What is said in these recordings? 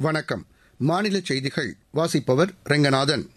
வணக்கம் மாநில செய்திகள் வாசிப்பவர் ரெங்கநாதன்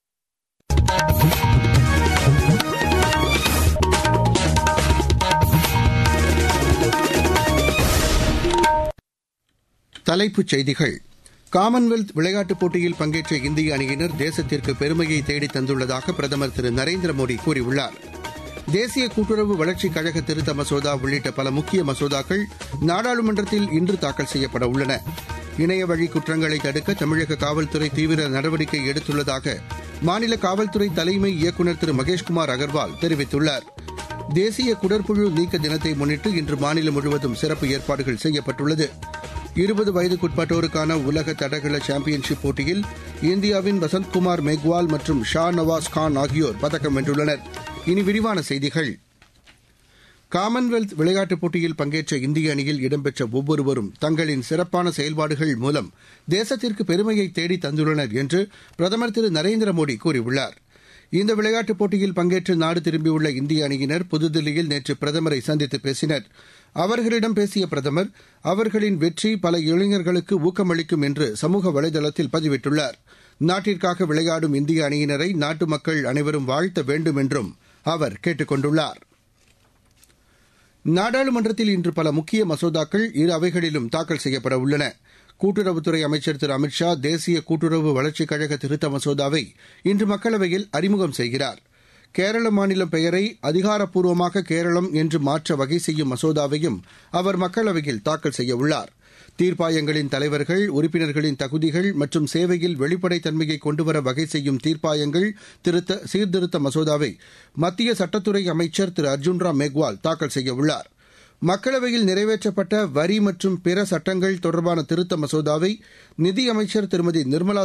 தலைப்புச் செய்திகள் காமன்வெல்த் விளையாட்டுப் போட்டியில் பங்கேற்ற இந்திய அணியினர் தேசத்திற்கு பெருமையை தேடித் தந்துள்ளதாக பிரதமர் திரு நரேந்திர மோடி கூறியுள்ளார் தேசிய கூட்டுறவு வளர்ச்சிக் கழக திருத்த மசோதா உள்ளிட்ட பல முக்கிய மசோதாக்கள் நாடாளுமன்றத்தில் இன்று தாக்கல் செய்யப்பட உள்ளன இணையவழி குற்றங்களை தடுக்க தமிழக காவல்துறை தீவிர நடவடிக்கை எடுத்துள்ளதாக மாநில காவல்துறை தலைமை இயக்குநர் திரு மகேஷ்குமார் அகர்வால் தெரிவித்துள்ளார் தேசிய குடற்புழு நீக்க தினத்தை முன்னிட்டு இன்று மாநிலம் முழுவதும் சிறப்பு ஏற்பாடுகள் செய்யப்பட்டுள்ளது இருபது வயதுக்குட்பட்டோருக்கான உலக தடகள சாம்பியன்ஷிப் போட்டியில் இந்தியாவின் வசந்த்குமார் மெக்வால் மற்றும் ஷா நவாஸ் கான் ஆகியோர் பதக்கம் வென்றுள்ளனர் இனி விரிவான செய்திகள் காமன்வெல்த் விளையாட்டுப் போட்டியில் பங்கேற்ற இந்திய அணியில் இடம்பெற்ற ஒவ்வொருவரும் தங்களின் சிறப்பான செயல்பாடுகள் மூலம் தேசத்திற்கு பெருமையை தேடி தந்துள்ளனர் என்று பிரதமர் திரு நரேந்திர மோடி கூறியுள்ளார் இந்த விளையாட்டுப் போட்டியில் பங்கேற்று நாடு திரும்பியுள்ள இந்திய அணியினர் புதுதில்லியில் நேற்று பிரதமரை சந்தித்து பேசினர் அவர்களிடம் பேசிய பிரதமர் அவர்களின் வெற்றி பல இளைஞர்களுக்கு ஊக்கமளிக்கும் என்று சமூக வலைதளத்தில் பதிவிட்டுள்ளார் நாட்டிற்காக விளையாடும் இந்திய அணியினரை நாட்டு மக்கள் அனைவரும் வாழ்த்த வேண்டும் என்றும் அவர் கேட்டுக் கொண்டுள்ளார் நாடாளுமன்றத்தில் இன்று பல முக்கிய மசோதாக்கள் இரு அவைகளிலும் தாக்கல் செய்யப்பட உள்ளன கூட்டுறவுத்துறை அமைச்சர் திரு அமித்ஷா தேசிய கூட்டுறவு வளர்ச்சிக் கழக திருத்த மசோதாவை இன்று மக்களவையில் அறிமுகம் செய்கிறார் கேரள மாநிலம் பெயரை அதிகாரப்பூர்வமாக கேரளம் என்று மாற்ற வகை செய்யும் மசோதாவையும் அவர் மக்களவையில் தாக்கல் செய்யவுள்ளார் தீர்ப்பாயங்களின் தலைவர்கள் உறுப்பினர்களின் தகுதிகள் மற்றும் சேவையில் வெளிப்படைத்தன்மையை கொண்டுவர வகை செய்யும் தீர்ப்பாயங்கள் திருத்த சீர்திருத்த மசோதாவை மத்திய சட்டத்துறை அமைச்சர் திரு அர்ஜுன்ராம் மேக்வால் தாக்கல் செய்யவுள்ளார் மக்களவையில் நிறைவேற்றப்பட்ட வரி மற்றும் பிற சட்டங்கள் தொடர்பான திருத்த மசோதாவை நிதியமைச்சர் திருமதி நிர்மலா